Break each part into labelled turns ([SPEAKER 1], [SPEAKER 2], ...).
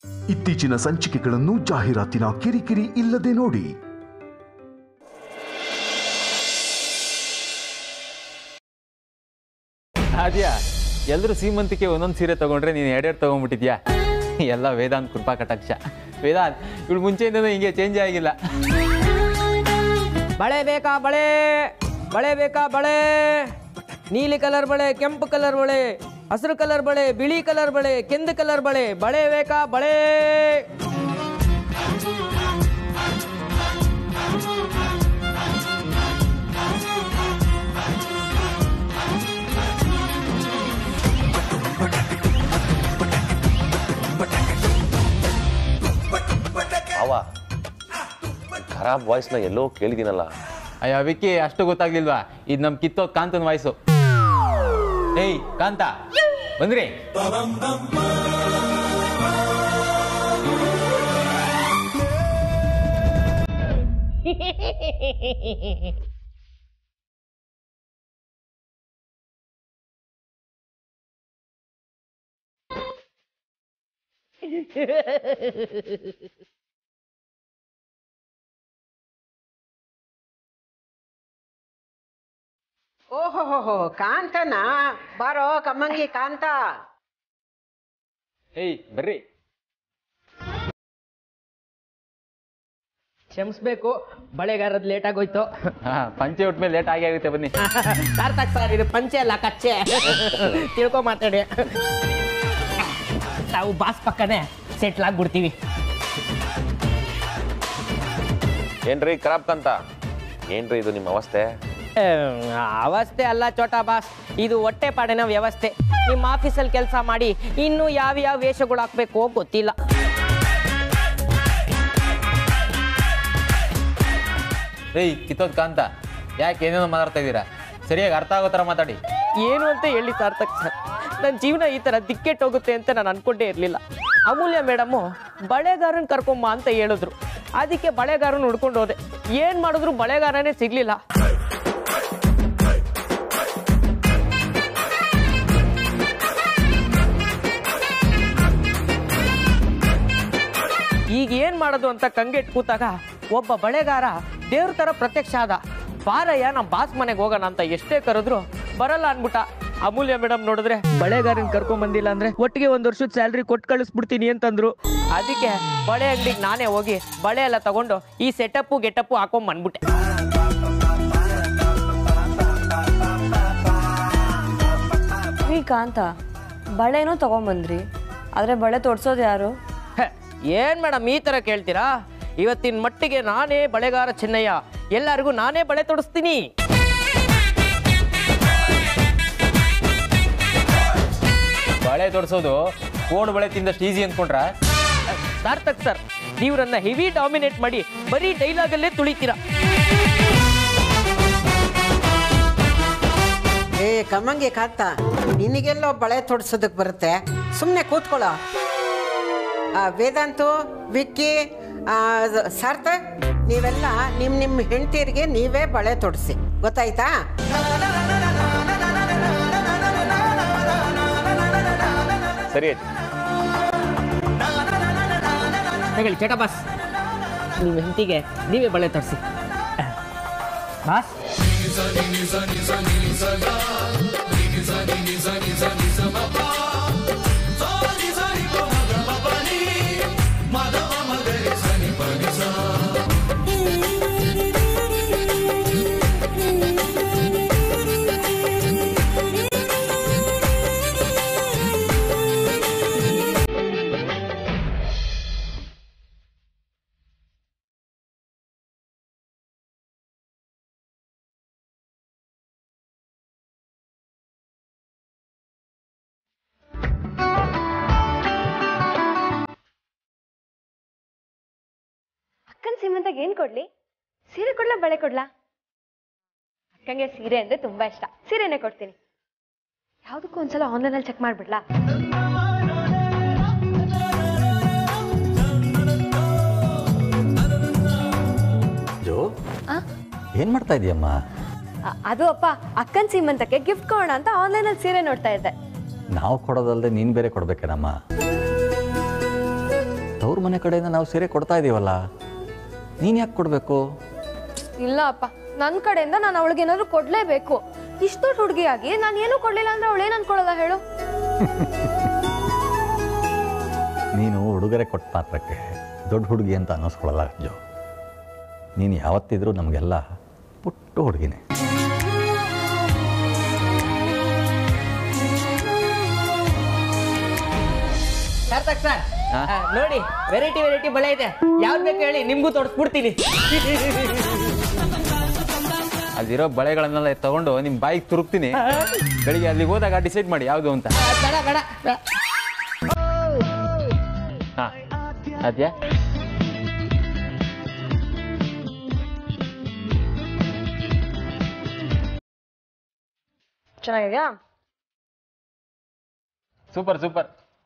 [SPEAKER 1] ಇತ್ತೀಚಿನ ಸಂಚಿಕೆಗಳನ್ನು ಜಾಹೀರಾತಿನ ಕಿರಿಕಿರಿ ಇಲ್ಲದೆ ನೋಡಿ
[SPEAKER 2] ಅದ್ಯಾ ಎಲ್ಲರೂ ಸೀಮಂತಿಕೆ ಒಂದೊಂದು ಸೀರೆ ತಗೊಂಡ್ರೆ ನೀನು ಎರಡೆರಡು ತಗೊಂಡ್ಬಿಟ್ಟಿದ್ಯಾ ಎಲ್ಲ ವೇದಾಂತ್ ಕೃಪಾ ಕಟಾಕ್ಷ ವೇದಾಂತ್ ಇವಳು ಮುಂಚೆಯಿಂದನೂ ಹಿಂಗೆ ಚೇಂಜ್ ಆಗಿಲ್ಲ
[SPEAKER 3] ಬಳೆ ಬೇಕಾ ಬಳೆ ಬಳೆ ಬೇಕಾ ಬಳೆ ನೀಲಿ ಕಲರ್ ಬಳೆ ಕೆಂಪು ಕಲರ್ ಬಳೆ ಹಸಿರು ಕಲರ್ ಬಳೆ ಬಿಳಿ ಕಲರ್ ಬಳೆ ಕೆಂದು ಕಲರ್ ಬಳೆ ಬಳೆ ಬೇಕಾ ಬಳೆ
[SPEAKER 4] ಅವ ಖರಾಬ್ ವಾಯ್ಸ್ನ ಎಲ್ಲೋ ಕೇಳಿದ್ದೀನಲ್ಲ
[SPEAKER 2] ಅಯ್ಯೋ ವಿಕ್ಕಿ ಅಷ್ಟು ಗೊತ್ತಾಗ್ಲಿಲ್ವಾ ಇದು ನಮ್ಮ ಕಿತ್ತೋದ್ ಕಾಂತನ ವಾಯ್ಸು ಏಯ್ ಕಾಂತ ಬಂದ್ರಿ
[SPEAKER 5] ಓಹೋ ಕಾಂತನ ಬಾರೋ ಕಮ್ಮಂಗಿ ಕಾಂತ
[SPEAKER 2] ಏಯ್ ಬರ್ರಿ
[SPEAKER 3] ಕ್ಷಮಿಸ್ಬೇಕು ಬಳೆಗಾರದ್ ಲೇಟ್ ಆಗೋಯ್ತು
[SPEAKER 2] ಹಾ ಪಂಚೆ ಉಟ್ಮೇಲೆ ಲೇಟ್ ಆಗಿ ಆಗುತ್ತೆ ಬನ್ನಿ
[SPEAKER 3] ಸಾರ್ಥಕ್ ಸರ್ ಇದು ಪಂಚೆ ಅಲ್ಲ ಕಚ್ಚೆ ತಿಳ್ಕೊ ಮಾತಾಡಿ ನಾವು ಬಾಸ್ ಪಕ್ಕನೆ ಸೆಟ್ಲ್ ಆಗ್ಬಿಡ್ತೀವಿ
[SPEAKER 4] ಏನ್ರಿ ಖರಾಬ್ ಕಂತ ಏನ್ರಿ ಇದು ನಿಮ್ಮ ಅವಸ್ಥೆ
[SPEAKER 3] ಆ, ಅವಸ್ಥೆ ಅಲ್ಲ ಚೋಟಾ ಬಾಸ್ ಇದು ಹೊಟ್ಟೆ ಪಾಡಿನ ವ್ಯವಸ್ಥೆ ನಿಮ್ಮ ಆಫೀಸಲ್ಲಿ ಕೆಲಸ ಮಾಡಿ ಇನ್ನು ಯಾವ ಯಾವ ವೇಷಗಳು ಹಾಕ್ಬೇಕು ಗೊತ್ತಿಲ್ಲ
[SPEAKER 2] ಏಯ್ ಕಿತ್ತೋದ್ ಕಾಂತ ಯಾಕೆ ಏನೇನೋ ಮಾತಾಡ್ತಾ ಇದ್ದೀರಾ ಸರಿಯಾಗಿ ಅರ್ಥ ಆಗೋ ಥರ ಮಾತಾಡಿ
[SPEAKER 3] ಏನು ಅಂತ ಹೇಳಿ ಸಾರ್ಥಕ್ ಸರ್ ನನ್ನ ಜೀವನ ಈ ಥರ ದಿಕ್ಕೆಟ್ಟೋಗುತ್ತೆ ಅಂತ ನಾನು ಅನ್ಕೊಂಡೇ ಇರಲಿಲ್ಲ ಅಮೂಲ್ಯ ಮೇಡಮ್ಮು ಬಳೆಗಾರನ್ ಕರ್ಕೊಂಬ ಅಂತ ಹೇಳಿದ್ರು ಅದಕ್ಕೆ ಬಳೆಗಾರನ್ ಹುಡ್ಕೊಂಡು ಹೋದೆ ಏನು ಮಾಡಿದ್ರು ಬಳೆಗಾರನೇ ಸಿಗ್ಲಿಲ್ಲ ಈಗ ಏನ್ ಮಾಡೋದು ಅಂತ ಕಂಗೆಟ್ ಕೂತಾಗ ಒಬ್ಬ ಬಳೆಗಾರ ದೇವ್ರ ತರ ಪ್ರತ್ಯಕ್ಷ ಆದ ಬಾರಯ್ಯ ನಮ್ಮ ಬಾಸ್ ಮನೆಗೆ ಹೋಗೋಣ ಅಂತ ಎಷ್ಟೇ ಕರೆದ್ರು ಬರಲ್ಲ ಅನ್ಬಿಟ್ಟ ಅಮೂಲ್ಯ ಮೇಡಮ್ ನೋಡಿದ್ರೆ ಬಳೆಗಾರನ್ ಕರ್ಕೊಂಡ್ ಬಂದಿಲ್ಲ ಅಂದ್ರೆ ಒಟ್ಟಿಗೆ ಒಂದ್ ವರ್ಷದ ಸ್ಯಾಲ್ರಿ ಕೊಟ್ಟು ಕಳಿಸ್ಬಿಡ್ತೀನಿ ಅಂತಂದ್ರು ಅದಕ್ಕೆ ಬಳೆ ಅಂಗಡಿಗೆ ನಾನೇ ಹೋಗಿ ಬಳೆ ಎಲ್ಲ ತಗೊಂಡು ಈ ಸೆಟಪ್ಪು ಗೆಟಪ್ಪು ಹಾಕೊಂಡ್ ಬಂದ್ಬಿಟ್ಟೆ
[SPEAKER 6] ಈ ಕಾಂತ ಬಳೆನೂ ತಗೊಂಬಂದ್ರಿ ಆದರೆ ಬಳೆ ತೊಡ್ಸೋದು ಯಾರು
[SPEAKER 3] ಹೆ, ಏನ್ ಮೇಡಮ್ ಈ ತರ ಕೇಳ್ತೀರಾ ಇವತ್ತಿನ ಮಟ್ಟಿಗೆ ನಾನೇ ಬಳೆಗಾರ ಚೆನ್ನಯ್ಯ ಎಲ್ಲರಿಗೂ ನಾನೇ ಬಳೆ ತೊಡಿಸ್ತೀನಿ
[SPEAKER 2] ಬಳೆ ತೊಡ್ಸೋದು ಕೋಡ್ ಬಳೆ ತಿಂದಷ್ಟು ಈಸಿ ಅಂದ್ಕೊಂಡ್ರ
[SPEAKER 3] ಸಾರ್ಥಕ್ ಸರ್ ನೀವು ನನ್ನ ಹೆವಿ ಡಾಮಿನೇಟ್ ಮಾಡಿ ಬರೀ ಡೈಲಾಗಲ್ಲೇ ತುಳಿತೀರಾ
[SPEAKER 5] ಏ ಕಮ್ಮಂಗಿ ಕಾಂತ ನಿನಗೆಲ್ಲೋ ಬಳೆ ತೊಡ್ಸೋದಕ್ಕೆ ಬರುತ್ತೆ ಸುಮ್ಮನೆ ಕೂತ್ಕೊಳ್ಳೋ ಆ, ವೇದಾಂತು ವಿಕ್ಕಿ ಆ, ಸಾರ್ಥಕ್ ನೀವೆಲ್ಲ ನಿಮ್ಮ ನಿಮ್ಮ ಹೆಂಡತಿಯರಿಗೆ ನೀವೇ ಬಳೆ ತೊಡಿಸಿ ಗೊತ್ತಾಯ್ತಾ
[SPEAKER 4] ಸರಿ ಆಯ್ತು
[SPEAKER 3] ತಗೊಳ್ಳಿ ಚಟ ಬಾಸ್ ನಿಮ್ಮ ಹೆಂಡತಿಗೆ ನೀವೇ ಬಳೆ ತರಿಸಿ ಬಾಸ್
[SPEAKER 6] ಅಕ್ಕನ ಸೀಮಂತಗೆ ಏನು ಕೊಡ್ಲಿ ಸೀರೆ ಕೊಡ್ಲಾ ಬಳೆ ಕೊಡ್ಲಾ ಅಕ್ಕಂಗೆ ಸೀರೆ ಅಂದ್ರೆ ತುಂಬಾ ಇಷ್ಟ ಸೀರೆನೇ ಕೊಡ್ತೀನಿ ಯಾವುದಕ್ಕೂ ಒಂದ್ಸಲ ಆನ್ಲೈನಲ್ಲಿ ಚೆಕ್ ಮಾಡ್ಬಿಡ್ಲಾ
[SPEAKER 7] ಜೋ
[SPEAKER 6] ಆ?
[SPEAKER 7] ಏನ್ ಮಾಡ್ತಾ ಇದೀಯಮ್ಮ
[SPEAKER 6] ಅ- ಅದು ಅಪ್ಪ ಅಕ್ಕನ ಸೀಮಂತಕ್ಕೆ ಗಿಫ್ಟ್ ಕೊಡೋಣ ಅಂತ ಆನ್ಲೈನಲ್ಲಿ ಸೀರೆ ನೋಡ್ತಾ ಇದ್ದೆ
[SPEAKER 7] ನಾವು ಕೊಡೋದಲ್ದೆ ನೀನ್ ಬೇರೆ ಕೊಡ್ಬೇಕೇನಮ್ಮ ಮನೆ ಕಡೆಯಿಂದ ನಾವು ಸೀರೆ ಕೊಡ್ತಾ ಇದ್ದೀವಲ್ಲ ನೀನು ಯಾಕೆ ಕೊಡಬೇಕು
[SPEAKER 6] ಇಲ್ಲ ಅಪ್ಪ ನನ್ನ ಕಡೆಯಿಂದ ನಾನು ಅವಳಿಗೆ ಏನಾದ್ರು ಕೊಡ್ಲೇಬೇಕು ಇಷ್ಟು ದೊಡ್ಡ ಹುಡುಗಿಯಾಗಿ ನಾನು ಏನೂ ಕೊಡ್ಲಿಲ್ಲ ಅಂದ್ರೆ ಅವಳು ಏನು ಅನ್ಕೊಳ್ಳಲ್ಲ ಹೇಳು
[SPEAKER 7] ನೀನು ಉಡುಗೊರೆ ಕೊಟ್ಟ ಪಾತ್ರಕ್ಕೆ ದೊಡ್ಡ ಹುಡುಗಿ ಅಂತ ಅನ್ನಿಸ್ಕೊಳ್ಳಲ್ಲ ಜೋ ನೀನು ಯಾವತ್ತಿದ್ರೂ ನಮಗೆಲ್ಲ ಪುಟ್ಟ ಹುಡುಗಿನೇ
[SPEAKER 3] ಸಾರ್ಥಕ್ ಸರ್ ಆ, ನೋಡಿ ವೆರೈಟಿ ವೆರೈಟಿ ಬಳೆ ಇದೆ ಯಾವ್ದು ಬೇಕು ಹೇಳಿ ನಿಮ್ಗೂ ತೊಡಸ್ಬಿಡ್ತೀನಿ
[SPEAKER 2] ಅಲ್ಲಿರೋ ಬಳೆಗಳನ್ನೆಲ್ಲ ತಗೊಂಡು ನಿಮ್ಮ ಬಾಯಿಗೆ ತುರುಕ್ತೀನಿ ಬೆಳಿಗ್ಗೆ ಅಲ್ಲಿಗೆ ಹೋದಾಗ ಡಿಸೈಡ್ ಮಾಡಿ ಯಾವುದು ಅಂತ
[SPEAKER 3] ಬೇಡ ಬೇಡ ಬೇಡ.
[SPEAKER 2] ಹಾ ಅದ್ಯಾ
[SPEAKER 6] ಚೆನ್ನಾಗಿದ್ಯಾ
[SPEAKER 2] ಸೂಪರ್ ಸೂಪರ್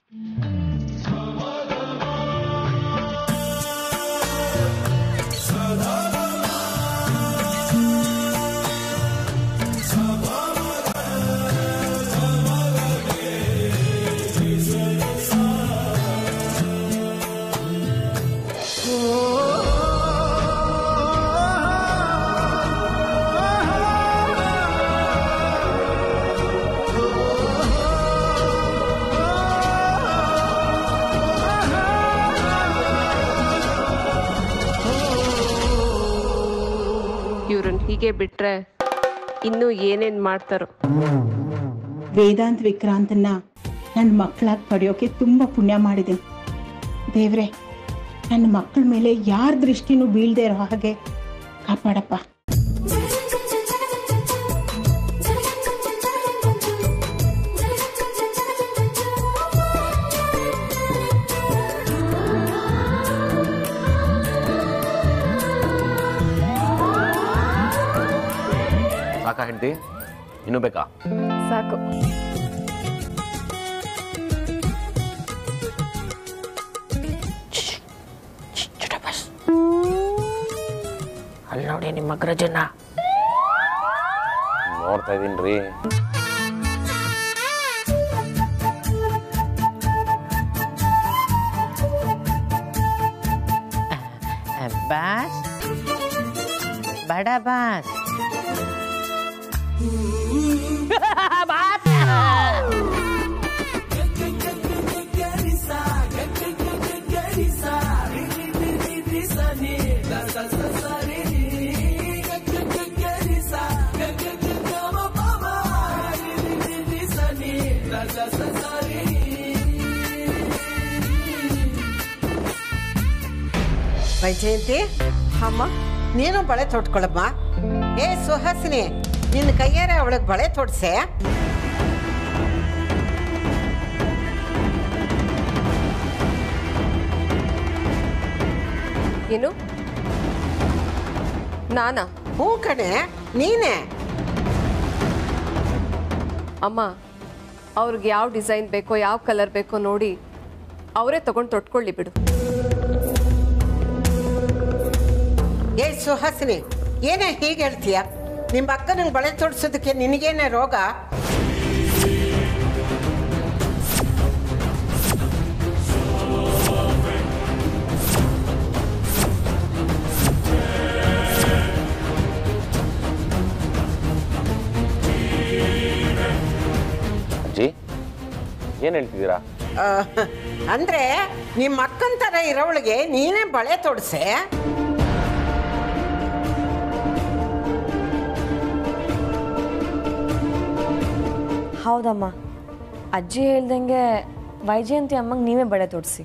[SPEAKER 8] ಇವ್ರನ್ನ ಹೀಗೆ ಬಿಟ್ರೆ ಇನ್ನೂ ಏನೇನ್ ಮಾಡ್ತಾರೋ
[SPEAKER 9] ವೇದಾಂತ್ ವಿಕ್ರಾಂತನ್ನ ನನ್ನ ಮಕ್ಕಳಾಗಿ ಪಡೆಯೋಕೆ ತುಂಬ ಪುಣ್ಯ ಮಾಡಿದೆ ದೇವ್ರೆ ನನ್ನ ಮಕ್ಕಳ ಮೇಲೆ ಯಾರ ದೃಷ್ಟಿನೂ ಬೀಳದೆ ಇರೋ ಹಾಗೆ ಕಾಪಾಡಪ್ಪ
[SPEAKER 4] ಸಾಕಾ ಹೆಂಡತಿ ಇನ್ನೂ ಬೇಕಾ
[SPEAKER 6] ಸಾಕು
[SPEAKER 3] ಅಲ್ಲಿ ನೋಡಿ ನಿಮ್ಮ ಅಗ್ರಜನ
[SPEAKER 4] ನೋಡ್ತಾ ಇದೀನಿ ರೀ
[SPEAKER 3] ಬಾಸ್ ಬಡ ಬಾಸ್
[SPEAKER 5] ವೈಜಯಂತಿ
[SPEAKER 6] ಅಮ್ಮ
[SPEAKER 5] ನೀನು ಬಳೆ ತೊಟ್ಕೊಳಮ್ಮ ಏ ಸುಹಾಸಿನಿ ನಿನ್ನ ಕೈಯಾರೆ ಅವಳಿಗೆ ಬಳೆ ತೊಡ್ಸೆ
[SPEAKER 8] ಏನು ನಾನಾ
[SPEAKER 5] ಹ್ಞೂ ಕಣೆ ನೀನೇ
[SPEAKER 8] ಅಮ್ಮ ಅವ್ರಿಗೆ ಯಾವ ಡಿಸೈನ್ ಬೇಕೋ ಯಾವ ಕಲರ್ ಬೇಕೋ ನೋಡಿ ಅವರೇ ತಗೊಂಡು ತೊಟ್ಕೊಳ್ಳಿ ಬಿಡು
[SPEAKER 5] ಏ ಸುಹಾಸಿನಿ ಏನೇ ಹೀಗೆ ಹೇಳ್ತೀಯ ನಿಮ್ಮ ಅಕ್ಕನಿಗೆ ಬಳೆ ತೊಡ್ಸೋದಕ್ಕೆ ನಿನಗೇನೆ ರೋಗ
[SPEAKER 4] ಅಜ್ಜಿ ಏನು ಹೇಳ್ತಿದ್ದೀರಾ
[SPEAKER 5] ಆ, ಅಂದ್ರೆ ನಿಮ್ಮ ಅಕ್ಕನ ಥರ ಇರೋವಳಿಗೆ ನೀನೇ ಬಳೆ ತೊಡ್ಸೆ
[SPEAKER 6] ಹೌದಮ್ಮ ಅಜ್ಜಿ ಹೇಳ್ದಂಗೆ ವೈಜಯಂತಿ ಅಮ್ಮಂಗೆ ನೀವೇ ಬಳೆ ತೊಡಿಸಿ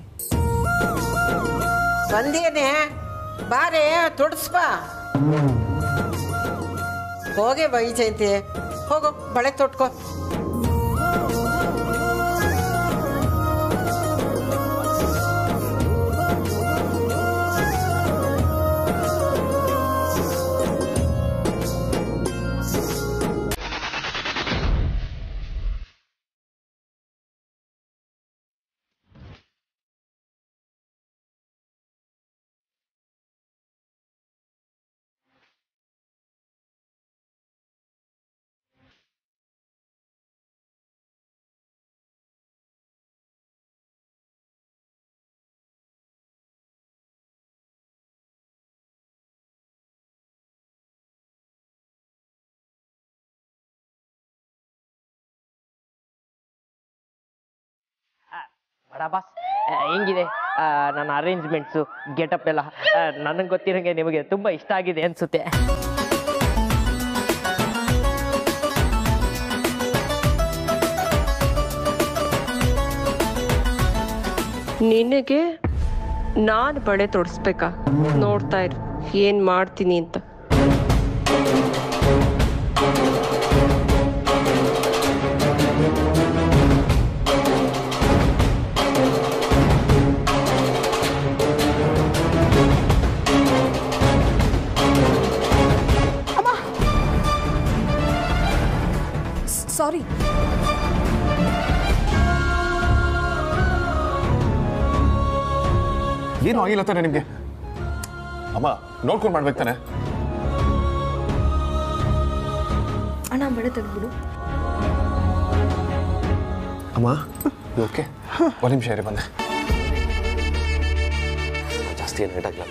[SPEAKER 5] ಬಂದೇನೆ ಬಾರೆ ತೊಡ್ಸ್ಬಾ ಹೋಗೆ ವೈಜಯಂತಿ ಹೋಗು ಬಳೆ ತೊಟ್ಕೋ
[SPEAKER 3] ಬಡ ಬಾಸ್ ಆ, ಹೆಂಗಿದೆ ಆ, ನನ್ನ ಅರೇಂಜ್ಮೆಂಟ್ಸು ಗೆಟಪ್ ಎಲ್ಲ ನನಗೆ ಗೊತ್ತಿರೋಂಗೆ ನಿಮಗೆ ತುಂಬ ಇಷ್ಟ ಆಗಿದೆ ಅನಿಸುತ್ತೆ
[SPEAKER 8] ನಿನಗೆ ನಾನು ಬಳೆ ತೊಡಿಸ್ಬೇಕಾ ನೋಡ್ತಾ ಇರು ಏನು ಮಾಡ್ತೀನಿ ಅಂತ
[SPEAKER 6] ಸಾರಿ
[SPEAKER 10] ಏನು ಆಗಿಲ್ಲ ತಾನೆ ನಿಮಗೆ ಅಮ್ಮ ನೋಡ್ಕೊಂಡು ಮಾಡ್ಬೇಕು ತಾನೆ
[SPEAKER 6] ಅಣ್ಣ ಬಳೆ ತೆಗೆದ್ಬಿಡು
[SPEAKER 10] ಅಮ್ಮ ಓಕೆ ಒಂದು ನಿಮಿಷ ಇರಿ ಬಂದೆ
[SPEAKER 4] ಜಾಸ್ತಿ ಏನು ಹೇಟಾಗ್ಲ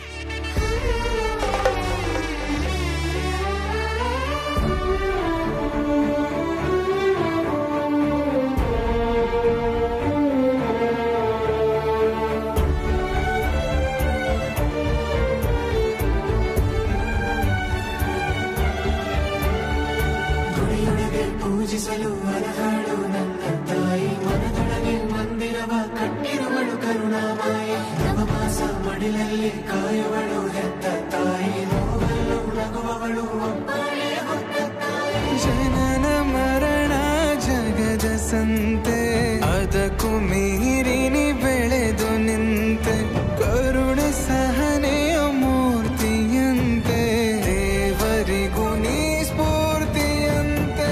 [SPEAKER 11] ಜನನ ಮರಣ ಜಗದ ಸಂತೆ ಅದಕ್ಕೂ ಮೀರಿನಿ ಬೆಳೆದು ನಿಂತೆ ಕರುಣೆ ಸಹನೆಯ ಮೂರ್ತಿಯಂತೆ ದೇವರಿಗೂ ನೀ ಸ್ಫೂರ್ತಿಯಂತೆ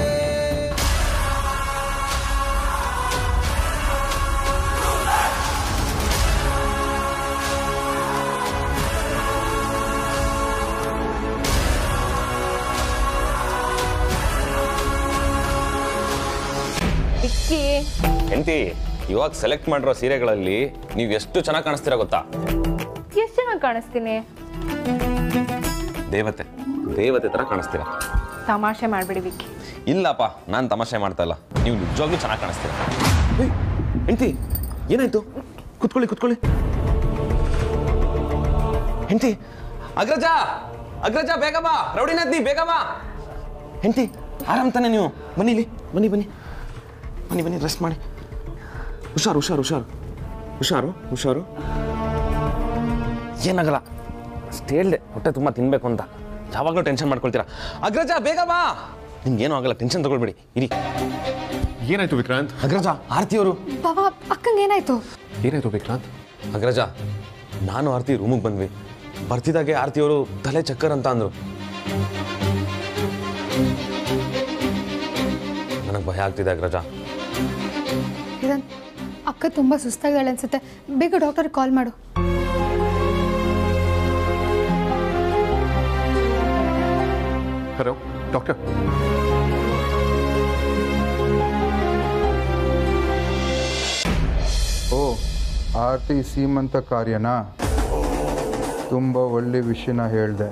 [SPEAKER 8] ಇಕ್ಕಿ
[SPEAKER 4] ಹೆಂಡತಿ ಇವಾಗ ಸೆಲೆಕ್ಟ್ ಮಾಡಿರೋ ಸೀರೆಗಳಲ್ಲಿ ನೀವು ಎಷ್ಟು ಚೆನ್ನಾಗಿ ಕಾಣಿಸ್ತೀರಾ ಗೊತ್ತಾ
[SPEAKER 6] ಎಷ್ಟು ಚೆನ್ನಾಗಿ ಕಾಣಿಸ್ತೀನಿ
[SPEAKER 4] ದೇವತೆ ದೇವತೆ ಥರ ಕಾಣಿಸ್ತೀರಾ
[SPEAKER 6] ತಮಾಷೆ ಮಾಡ್ಬಿಡಿ ವಿಕ್ಕಿ
[SPEAKER 4] ಇಲ್ಲಪ್ಪ ನಾನು ತಮಾಷೆ ಮಾಡ್ತಾ ಇಲ್ಲ ನೀವು ನಿಜವಾಗ್ಲೂ ಚೆನ್ನಾಗಿ ಕಾಣಿಸ್ತೀರಾ ಹೆಂಡತಿ ಏನಾಯ್ತು ಕುತ್ಕೊಳ್ಳಿ ಕುತ್ಕೊಳ್ಳಿ ಹೆಂಡತಿ ಅಗ್ರಜ ಅಗ್ರಜ ಬೇಗ ಬಾ ರೌಡಿನಾಥ್ ನೀ ಬೇಗ ಬಾ ಹೆಂಡತಿ ಆರಾಮ್ ತಾನೆ ನೀವು ಬನ್ನಿ ಇಲ್ಲಿ ಬನ್ನಿ ಬನ್ನಿ ಬನ್ನಿ ಬನ್ನಿ ರೆಸ್ಟ್ ಮಾಡಿ ಹುಷಾರು ಹುಷಾರು ಹುಷಾರು ಹುಷಾರು ಹುಷಾರು ಏನಾಗಲ್ಲ ಅಷ್ಟು ಹೇಳ್ದೆ ಹೊಟ್ಟೆ ತುಂಬ ತಿನ್ಬೇಕು ಅಂತ ಯಾವಾಗಲೂ ಟೆನ್ಷನ್ ಮಾಡ್ಕೊಳ್ತೀರಾ ಅಗ್ರಜ ಬೇಗ ಬಾ ನಿಮ್ಗೆ ಏನೂ ಆಗಲ್ಲ ಟೆನ್ಷನ್ ತಗೊಳ್ಬೇಡಿ ಇರಿ
[SPEAKER 10] ಏನಾಯ್ತು ವಿಕ್ರಾಂತ್
[SPEAKER 4] ಅಗ್ರಜ ಆರ್ತಿಯವರು
[SPEAKER 6] ಬಾಬಾ ಅಕ್ಕಂಗೆ ಏನಾಯ್ತು
[SPEAKER 10] ಏನಾಯ್ತು ವಿಕ್ರಾಂತ್
[SPEAKER 4] ಅಗ್ರಜ ನಾನು ಆರ್ತಿ ರೂಮಿಗೆ ಬಂದ್ವಿ ಬರ್ತಿದ್ದಾಗೆ ಆರ್ತಿಯವರು ತಲೆ ಚಕ್ಕರ್ ಅಂತ ಅಂದ್ರು ನನಗೆ ಭಯ ಆಗ್ತಿದೆ ಅಗ್ರಜ
[SPEAKER 6] ಇದನ್ ಅಕ್ಕ ತುಂಬ ಸುಸ್ತಾಗಿದ್ದಾಳೆ ಅನ್ಸುತ್ತೆ ಬೇಗ ಡಾಕ್ಟರ್ ಕಾಲ್ ಮಾಡು
[SPEAKER 10] ಹಲೋ ಡಾಕ್ಟರ್
[SPEAKER 12] ಓ ಆರತಿ ಸೀಮಂತ ಕಾರ್ಯನಾ ತುಂಬ ಒಳ್ಳೆ ವಿಷಯನ ಹೇಳಿದೆ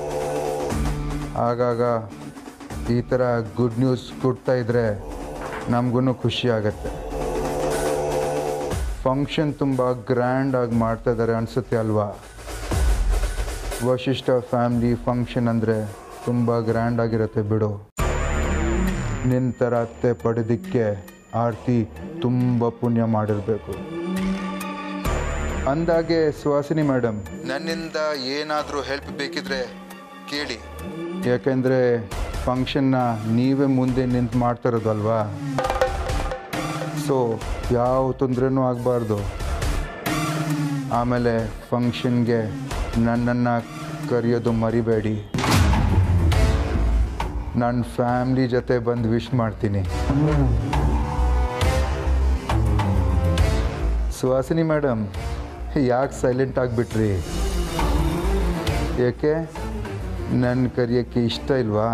[SPEAKER 12] ಆಗಾಗ ಈ ಥರ ಗುಡ್ ನ್ಯೂಸ್ ಕೊಡ್ತಾ ಇದ್ರೆ ನಮಗೂ ಖುಷಿ ಆಗತ್ತೆ ಫಂಕ್ಷನ್ ತುಂಬ ಗ್ರ್ಯಾಂಡಾಗಿ ಮಾಡ್ತಾ ಇದ್ದಾರೆ ಅನಿಸುತ್ತೆ ಅಲ್ವಾ ವಶಿಷ್ಠ ಫ್ಯಾಮ್ಲಿ ಫಂಕ್ಷನ್ ಅಂದರೆ ತುಂಬ ಗ್ರ್ಯಾಂಡ್ ಆಗಿರುತ್ತೆ ಬಿಡು ನಿನ್ನ ಥರ ಅತ್ತೆ ಪಡೆದಿಕ್ಕೆ ಆರತಿ ತುಂಬ ಪುಣ್ಯ ಮಾಡಿರಬೇಕು ಅಂದಾಗೆ ಸುಹಾಸಿನಿ ಮೇಡಮ್ ನನ್ನಿಂದ ಏನಾದರೂ ಹೆಲ್ಪ್ ಬೇಕಿದ್ರೆ ಕೇಳಿ ಯಾಕೆಂದರೆ ಫಂಕ್ಷನ್ನ ನೀವೇ ಮುಂದೆ ನಿಂತು ಮಾಡ್ತಿರೋದಲ್ವಾ ಸೊ ಯಾವ ತೊಂದರೆನೂ ಆಗಬಾರ್ದು ಆಮೇಲೆ ಫಂಕ್ಷನ್ಗೆ ನನ್ನನ್ನು ಕರೆಯೋದು ಮರಿಬೇಡಿ ನನ್ನ ಫ್ಯಾಮ್ಲಿ ಜೊತೆ ಬಂದು ವಿಶ್ ಮಾಡ್ತೀನಿ ಸುಹಾಸಿನಿ ಮೇಡಮ್ ಯಾಕೆ ಸೈಲೆಂಟ್ ಆಗಿಬಿಟ್ರಿ ಏಕೆ ನನ್ನ ಕರೆಯೋಕ್ಕೆ ಇಷ್ಟ ಇಲ್ವಾ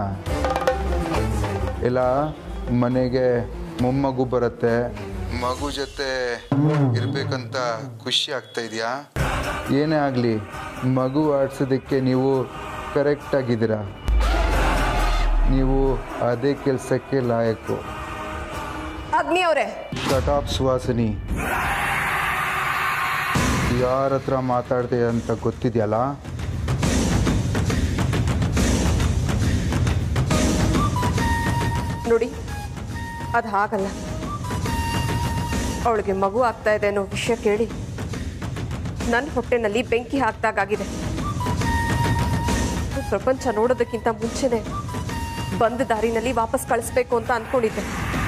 [SPEAKER 12] ಇಲ್ಲ ಮನೆಗೆ ಮೊಮ್ಮಗು ಬರುತ್ತೆ ಮಗು ಜೊತೆ ಇರಬೇಕಂತ ಖುಷಿ ಆಗ್ತಾ ಇದೆಯಾ ಏನೇ ಆಗಲಿ ಮಗು ಆಡ್ಸೋದಕ್ಕೆ ನೀವು ಕರೆಕ್ಟಾಗಿದ್ದೀರಾ ನೀವು ಅದೇ ಕೆಲಸಕ್ಕೆ ಲಾಯಕು
[SPEAKER 8] ಅಗ್ನಿ ಅವರೇ
[SPEAKER 12] ಶಟಾಪ್ ಸುವಾಸಿನಿ ಯಾರ ಹತ್ರ ಮಾತಾಡ್ದೆ ಅಂತ ಗೊತ್ತಿದೆಯಲ್ಲ
[SPEAKER 8] ನೋಡಿ ಅದು ಹಾಗಲ್ಲ ಅವಳಿಗೆ ಮಗು ಆಗ್ತಾ ಇದೆ ಅನ್ನೋ ವಿಷಯ ಕೇಳಿ ನನ್ನ ಹೊಟ್ಟೆನಲ್ಲಿ ಬೆಂಕಿ ಹಾಕ್ದಾಗಿದೆ ಪ್ರಪಂಚ ನೋಡೋದಕ್ಕಿಂತ ಮುಂಚೆನೆ ಬಂದ ದಾರಿನಲ್ಲಿ ವಾಪಸ್ ಕಳಿಸ್ಬೇಕು ಅಂತ ಅನ್ಕೊಂಡಿದ್ದೆ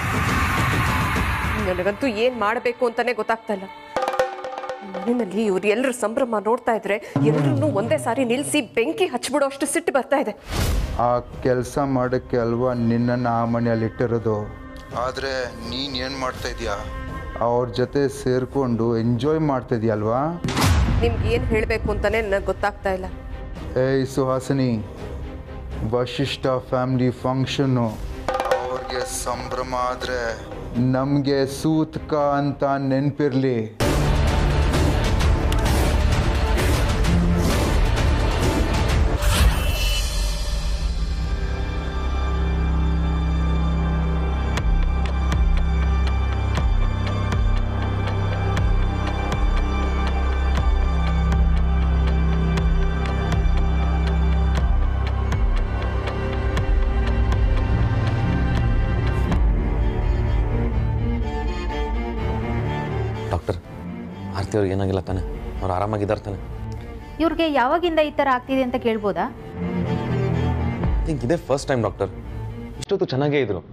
[SPEAKER 8] ನನಗಂತೂ ಏನ್ ಮಾಡಬೇಕು ಅಂತಾನೆ ಗೊತ್ತಾಗ್ತಾ ಇಲ್ಲ ಮನೆಯಲ್ಲಿ ಇವ್ರು ಎಲ್ಲರ ಸಂಭ್ರಮ ನೋಡ್ತಾ ಇದ್ರೆ ಎಲ್ಲರನ್ನೂ ಒಂದೇ ಸಾರಿ ನಿಲ್ಲಿಸಿ ಬೆಂಕಿ ಹಚ್ಬಿಡೋ ಅಷ್ಟು ಸಿಟ್ಟು ಬರ್ತಾ ಇದೆ
[SPEAKER 12] ಆ ಕೆಲಸ ಮಾಡೋಕ್ಕೆ ಅಲ್ವಾ ನಿನ್ನನ್ನು ಆ ಮನೆಯಲ್ಲಿ ಇಟ್ಟಿರೋದು ಆದರೆ ನೀನು ಏನು ಮಾಡ್ತಾ ಇದೀಯಾ ಅವ್ರ ಜೊತೆ ಸೇರಿಕೊಂಡು ಎಂಜಾಯ್ ಮಾಡ್ತಾ ಇದೀಯಲ್ವಾ
[SPEAKER 8] ನಿಮ್ಗೆ ಏನು ಹೇಳಬೇಕು ಅಂತಾನೆ ನನಗೆ ಗೊತ್ತಾಗ್ತಾ ಇಲ್ಲ
[SPEAKER 12] ಏಯ್ ಸುಹಾಸಿನಿ ವಶಿಷ್ಠ ಫ್ಯಾಮಿಲಿ ಫಂಕ್ಷನ್ನು ಅವ್ರಿಗೆ ಸಂಭ್ರಮ ಆದರೆ ನಮಗೆ ಸೂತ್ಕ ಅಂತ ನೆನಪಿರಲಿ
[SPEAKER 4] ಡಾಕ್ಟರ್ ಆರ್ತಿ ಅವ್ರಿಗೆ ಏನಾಗಿಲ್ಲ ತಾನೆ ಅವ್ರು ಆರಾಮಾಗಿದ್ದಾರೆ ತಾನೆ
[SPEAKER 13] ಇವ್ರಿಗೆ ಯಾವಾಗಿಂದ ಈ ಥರ ಆಗ್ತಿದೆ ಅಂತ ಕೇಳ್ಬೋದಾ
[SPEAKER 4] ಐ ಥಿಂಕ್ ಇದೇ ಫಸ್ಟ್ ಟೈಮ್ ಡಾಕ್ಟರ್ ಇಷ್ಟೊತ್ತು ಚೆನ್ನಾಗೇ ಇದ್ರು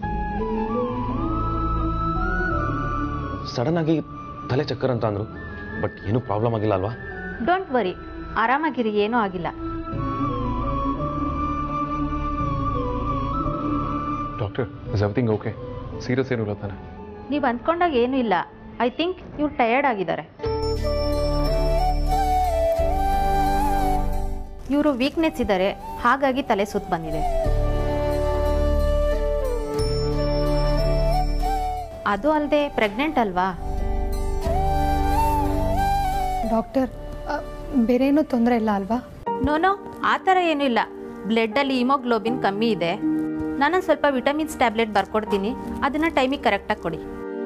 [SPEAKER 4] ಸಡನ್ ಆಗಿ ತಲೆ ಚಕ್ಕರ್ ಅಂತ ಅಂದ್ರು ಬಟ್ ಏನೂ ಪ್ರಾಬ್ಲಮ್ ಆಗಿಲ್ಲ ಅಲ್ವಾ
[SPEAKER 13] ಡೋಂಟ್ ವರಿ ಆರಾಮಾಗಿರಿ ಏನೂ ಆಗಿಲ್ಲ
[SPEAKER 14] doctor is everything okay serious ಏನೂ ಇಲ್ಲ ತಾನೆ
[SPEAKER 13] ನೀವು ಅಂದ್ಕೊಂಡಾಗ ಏನೂ ಇಲ್ಲ ಐ ಥಿಂಕ್ ಇವ್ರು ಟಯರ್ಡ್ ಆಗಿದ್ದಾರೆ ಇವರು ವೀಕ್ನೆಸ್ ಇದ್ದಾರೆ ಹಾಗಾಗಿ ತಲೆ ಸುತ್ತ ಬಂದಿದೆ ಅದು ಅಲ್ಲದೆ ಪ್ರೆಗ್ನೆಂಟ್ ಅಲ್ವಾ
[SPEAKER 6] ಡಾಕ್ಟರ್ ಬೇರೇನೂ ತೊಂದರೆ ಇಲ್ಲ ಅಲ್ವಾ
[SPEAKER 13] ನೋನೋ ಆ ಥರ ಏನೂ ಇಲ್ಲ ಬ್ಲಡ್ಡಲ್ಲಿ ಹಿಮೋಗ್ಲೋಬಿನ್ ಕಮ್ಮಿ ಇದೆ ನಾನೊಂದು ಸ್ವಲ್ಪ ವಿಟಮಿನ್ಸ್ ಟ್ಯಾಬ್ಲೆಟ್ ಬರ್ಕೊಡ್ತೀನಿ ಅದನ್ನು ಟೈಮಿಗೆ ಕರೆಕ್ಟಾಗಿ ಕೊಡಿ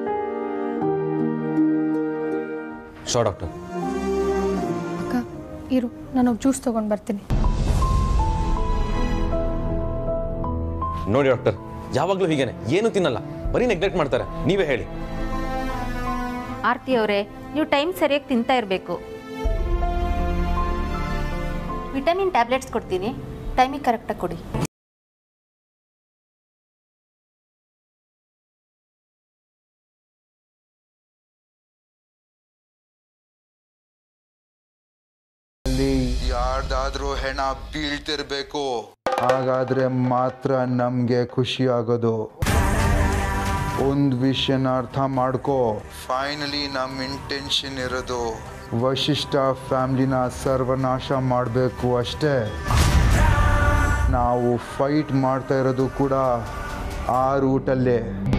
[SPEAKER 4] ಶೋ ಡಾಕ್ಟರ್
[SPEAKER 6] ಅಕ್ಕ ಇರು ನಾನು ಜ್ಯೂಸ್ ತೊಗೊಂಡು ಬರ್ತೀನಿ
[SPEAKER 4] ನೋಡಿ ಡಾಕ್ಟರ್ ಯಾವಾಗಲೂ ಹೀಗೇನೆ ಏನು ತಿನ್ನಲ್ಲ ಬರೀ ನೆಗ್ಲೆಕ್ಟ್ ಮಾಡ್ತಾರೆ ನೀವೇ ಹೇಳಿ
[SPEAKER 13] ಆರ್ತಿ ಅವರೇ ನೀವು ಟೈಮ್ ಸರಿಯಾಗಿ ತಿಂತಾ ಇರಬೇಕು ವಿಟಮಿನ್ ಟ್ಯಾಬ್ಲೆಟ್ಸ್ ಕೊಡ್ತೀನಿ ಟೈಮಿಗೆ ಕರೆಕ್ಟಾಗಿ ಕೊಡಿ
[SPEAKER 12] ಅಲ್ಲಿ ಯಾರ್ದಾದ್ರೂ ಹೆಣ ಬೀಳ್ತಿರ್ಬೇಕು ಹಾಗಾದ್ರೆ ಮಾತ್ರ ನಮಗೆ ಖುಷಿ ಆಗೋದು ಒಂದು ವಿಷಯನ ಅರ್ಥ ಮಾಡ್ಕೋ ಫೈನಲಿ ನಮ್ಮ ಇಂಟೆನ್ಷನ್ ಇರೋದು ವಶಿಷ್ಠ ಫ್ಯಾಮ್ಲಿನ ಸರ್ವನಾಶ ಮಾಡಬೇಕು ಅಷ್ಟೇ ನಾವು ಫೈಟ್ ಮಾಡ್ತಾ ಇರೋದು ಕೂಡ ಆ ರೂಟಲ್ಲೇ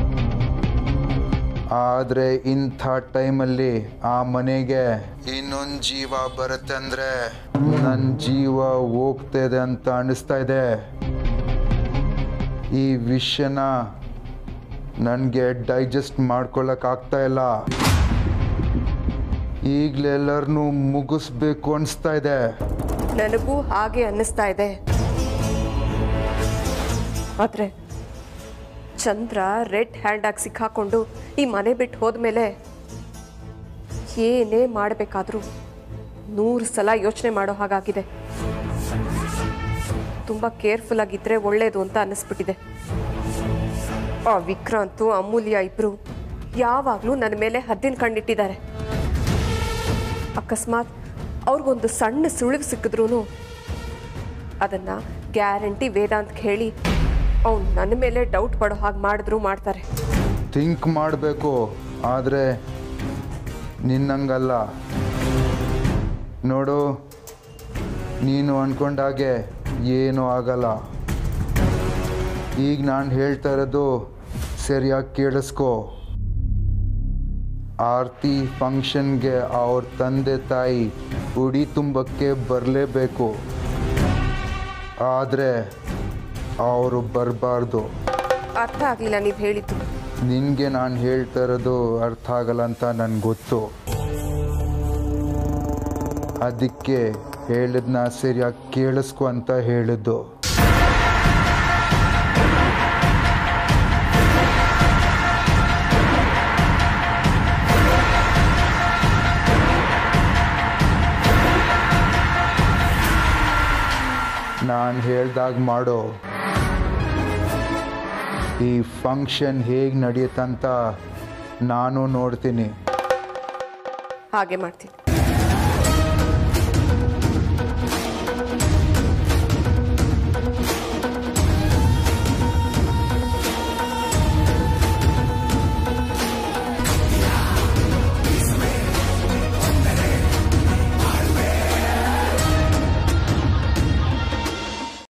[SPEAKER 12] ಆದರೆ ಇಂಥ ಟೈಮಲ್ಲಿ ಆ ಮನೆಗೆ ಇನ್ನೊಂದು ಜೀವ ಬರುತ್ತೆ ಅಂದರೆ ನನ್ನ ಜೀವ ಹೋಗ್ತಾ ಇದೆ ಅಂತ ಅನಿಸ್ತಾ ಇದೆ ಈ ವಿಷಯನ ನನಗೆ ಡೈಜೆಸ್ಟ್ ಮಾಡ್ಕೊಳ್ಳೋಕ್ಕಾಗ್ತಾ ಇಲ್ಲ ಈಗಲೆಲ್ಲರನ್ನೂ ಮುಗಿಸ್ಬೇಕು ಅನಿಸ್ತಾ ಇದೆ
[SPEAKER 8] ನನಗೂ ಹಾಗೆ ಅನ್ನಿಸ್ತಾ ಇದೆ ಆದ್ರೆ ಚಂದ್ರ ರೆಡ್ ಹ್ಯಾಂಡ್ ಆಗಿ ಸಿಕ್ಕಾಕೊಂಡು ಈ ಮನೆ ಬಿಟ್ಟು ಹೋದ್ಮೇಲೆ ಏನೇ ಮಾಡಬೇಕಾದ್ರೂ ನೂರು ಸಲ ಯೋಚನೆ ಮಾಡೋ ಹಾಗಾಗಿದೆ ತುಂಬ ಕೇರ್ಫುಲ್ ಆಗಿದ್ರೆ ಒಳ್ಳೇದು ಅಂತ ಅನ್ನಿಸ್ಬಿಟ್ಟಿದೆ ಆ ವಿಕ್ರಾಂತು ಅಮೂಲ್ಯ ಇಬ್ರು ಯಾವಾಗಲೂ ನನ್ನ ಮೇಲೆ ಹದ್ದಿನ ಕಣ್ಣಿಟ್ಟಿದ್ದಾರೆ ಅಕಸ್ಮಾತ್ ಅವ್ರಿಗೊಂದು ಸಣ್ಣ ಸುಳಿವು ಸಿಕ್ಕಿದ್ರೂ ಅದನ್ನ ಗ್ಯಾರಂಟಿ ವೇದಾಂತ್ ಹೇಳಿ ಅವ್ನು ನನ್ನ ಮೇಲೆ ಡೌಟ್ ಪಡೋ ಹಾಗೆ ಮಾಡಿದ್ರು ಮಾಡ್ತಾರೆ
[SPEAKER 12] ಥಿಂಕ್ ಮಾಡಬೇಕು ಆದರೆ ನಿನ್ನಂಗಲ್ಲ ನೋಡು ನೀನು ಅಂದ್ಕೊಂಡಾಗೆ ಏನೂ ಆಗಲ್ಲ ಈಗ ನಾನು ಹೇಳ್ತಾ ಇರೋದು ಸರಿಯಾಗಿ ಕೇಳಿಸ್ಕೊ ಆರತಿ ಫಂಕ್ಷನ್ಗೆ ಅವ್ರ ತಂದೆ ತಾಯಿ ಉಡಿ ತುಂಬಕ್ಕೆ ಬರಲೇಬೇಕು ಆದರೆ ಅವರು ಬರಬಾರ್ದು
[SPEAKER 8] ಅರ್ಥ ಆಗಲಿಲ್ಲ ನೀವು ಹೇಳಿದ್ದು
[SPEAKER 12] ನಿನಗೆ ನಾನು ಹೇಳ್ತಾ ಇರೋದು ಅರ್ಥ ಆಗಲ್ಲ ಅಂತ ನನಗೆ ಗೊತ್ತು ಅದಕ್ಕೆ ಹೇಳಿದ್ನ ಸರಿಯಾಗಿ ಕೇಳಿಸ್ಕೊ ಅಂತ ಹೇಳಿದ್ದು ನಾನು ಹೇಳ್ದಾಗ ಮಾಡೋ ಈ ಫಂಕ್ಷನ್ ಹೇಗೆ ನಡೆಯುತ್ತಂತ ನಾನು ನೋಡ್ತೀನಿ
[SPEAKER 8] ಹಾಗೆ ಮಾಡ್ತೀನಿ